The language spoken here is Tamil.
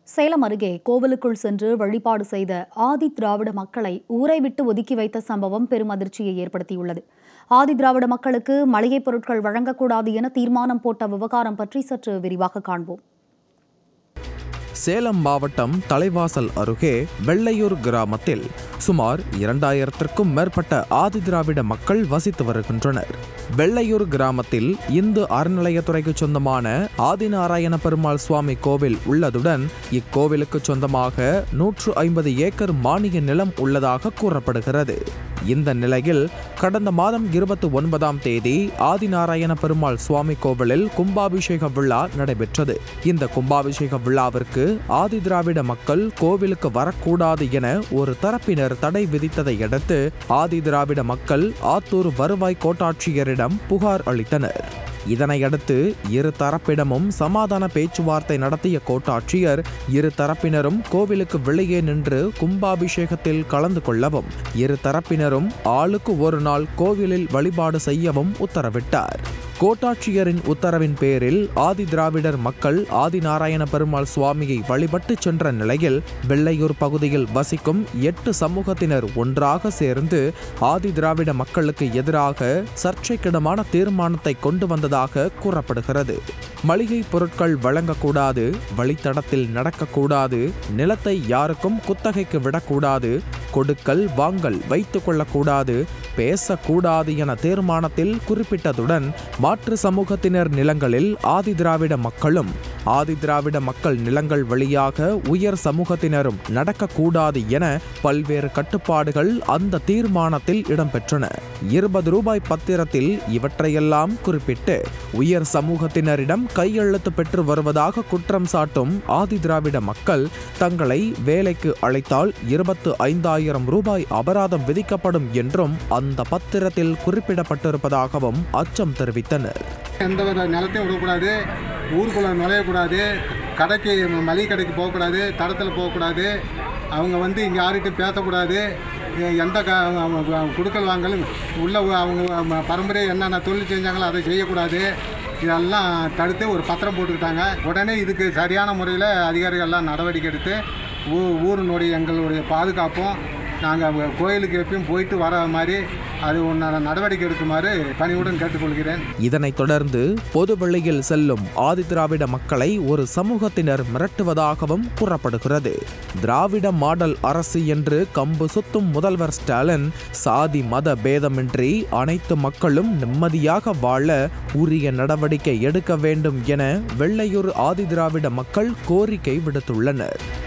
சேலம் அருகே கோவிலுக்குள் சென்று வழிபாடு செய்த ஆதி திராவிட மக்களை ஊரை விட்டு ஒதுக்கி வைத்த சம்பவம் பெரும் அதிர்ச்சியை ஏற்படுத்தியுள்ளது ஆதி திராவிட மக்களுக்கு மளிகைப் பொருட்கள் வழங்கக்கூடாது என தீர்மானம் போட்ட விவகாரம் பற்றி சற்று விரிவாக காண்போம் சேலம் மாவட்டம் தலைவாசல் அருகே வெள்ளையூர் கிராமத்தில் சுமார் இரண்டாயிரத்திற்கும் மேற்பட்ட ஆதிதிராவிட மக்கள் வசித்து வருகின்றனர் வெள்ளையூர் கிராமத்தில் இந்து அறநிலையத்துறைக்கு சொந்தமான ஆதிநாராயண பெருமாள் சுவாமி கோவில் உள்ளதுடன் இக்கோவிலுக்கு சொந்தமாக நூற்று ஐம்பது ஏக்கர் மானிய நிலம் உள்ளதாக கூறப்படுகிறது இந்த நிலையில் கடந்த மாதம் இருபத்தி ஒன்பதாம் தேதி ஆதிநாராயண பெருமாள் சுவாமி கோவிலில் கும்பாபிஷேக விழா நடைபெற்றது இந்த கும்பாபிஷேக விழாவிற்கு ஆதி திராவிட மக்கள் கோவிலுக்கு வரக்கூடாது என ஒரு தரப்பினர் தடை விதித்ததை அடுத்து ஆதி திராவிட மக்கள் ஆத்தூர் வருவாய் கோட்டாட்சியரிடம் புகார் அளித்தனர் இதனையடுத்து இரு தரப்பிடமும் சமாதான பேச்சுவார்த்தை நடத்திய கோட்டாட்சியர் இரு தரப்பினரும் கோவிலுக்கு வெளியே நின்று கும்பாபிஷேகத்தில் கலந்து கொள்ளவும் இரு தரப்பினரும் ஆளுக்கு ஒரு நாள் கோவிலில் வழிபாடு செய்யவும் உத்தரவிட்டார் கோட்டாட்சியரின் உத்தரவின் பேரில் ஆதி திராவிடர் மக்கள் ஆதிநாராயண பெருமாள் சுவாமியை வழிபட்டு சென்ற நிலையில் வெள்ளையூர் பகுதியில் வசிக்கும் எட்டு சமூகத்தினர் ஒன்றாக சேர்ந்து ஆதி திராவிட மக்களுக்கு எதிராக சர்ச்சைக்கிடமான தீர்மானத்தை கொண்டு வந்ததாக கூறப்படுகிறது மளிகை பொருட்கள் வழங்கக்கூடாது வழித்தடத்தில் நடக்கக்கூடாது நிலத்தை யாருக்கும் குத்தகைக்கு விடக்கூடாது கொடுக்கல் வாங்கல் வைத்துக் கொள்ளக்கூடாது பேசக்கூடாது என தீர்மானத்தில் குறிப்பிட்டதுடன் மாற்று சமூகத்தினர் நிலங்களில் ஆதி திராவிட மக்களும் ஆதி திராவிட மக்கள் நிலங்கள் வழியாக உயர் சமூகத்தினரும் நடக்கக்கூடாது என பல்வேறு கட்டுப்பாடுகள் அந்த தீர்மானத்தில் இடம்பெற்றன இருபது ரூபாய் பத்திரத்தில் இவற்றையெல்லாம் குறிப்பிட்டு உயர் சமூகத்தினரிடம் கையெழுத்து பெற்று வருவதாக குற்றம் சாட்டும் ஆதி திராவிட மக்கள் தங்களை வேலைக்கு அழைத்தால் இருபத்து ஐந்தாயிரம் ரூபாய் அபராதம் விதிக்கப்படும் என்றும் அந்த பத்திரத்தில் குறிப்பிடப்பட்டிருப்பதாகவும் அச்சம் தெரிவித்தனர் எந்த வித நிலத்தையும் விடக்கூடாது ஊருக்குள்ளே நுழையக்கூடாது கடைக்கு மளிகை கடைக்கு போகக்கூடாது தடத்தில் போகக்கூடாது அவங்க வந்து இங்கே யார்கிட்டையும் பேசக்கூடாது எ- எந்த க அவங்க குடுக்கல் வாங்கலும் உள்ள அவங்க பரம்பரை என்னென்ன தொழில் செஞ்சாங்களோ அதை செய்யக்கூடாது இதெல்லாம் தடுத்து ஒரு பத்திரம் போட்டுக்கிட்டாங்க உடனே இதுக்கு சரியான முறையில் அதிகாரிகள்லாம் நடவடிக்கை எடுத்து ஊ ஊரினுடைய எங்களுடைய பாதுகாப்பும் நாங்கள் கோயிலுக்கு எப்பயும் போயிட்டு வர மாதிரி அது உண்டான நடவடிக்கை எடுக்குமாறு பணிவுடன் கேட்டுக்கொள்கிறேன் இதனைத் தொடர்ந்து பொது வெளியில் செல்லும் ஆதிதிராவிட மக்களை ஒரு சமூகத்தினர் மிரட்டுவதாகவும் கூறப்படுகிறது திராவிட மாடல் அரசு என்று கம்பு சுத்தும் முதல்வர் ஸ்டாலின் சாதி மத பேதமின்றி அனைத்து மக்களும் நிம்மதியாக வாழ உரிய நடவடிக்கை எடுக்க வேண்டும் என வெள்ளையூர் ஆதிதிராவிட மக்கள் கோரிக்கை விடுத்துள்ளனர்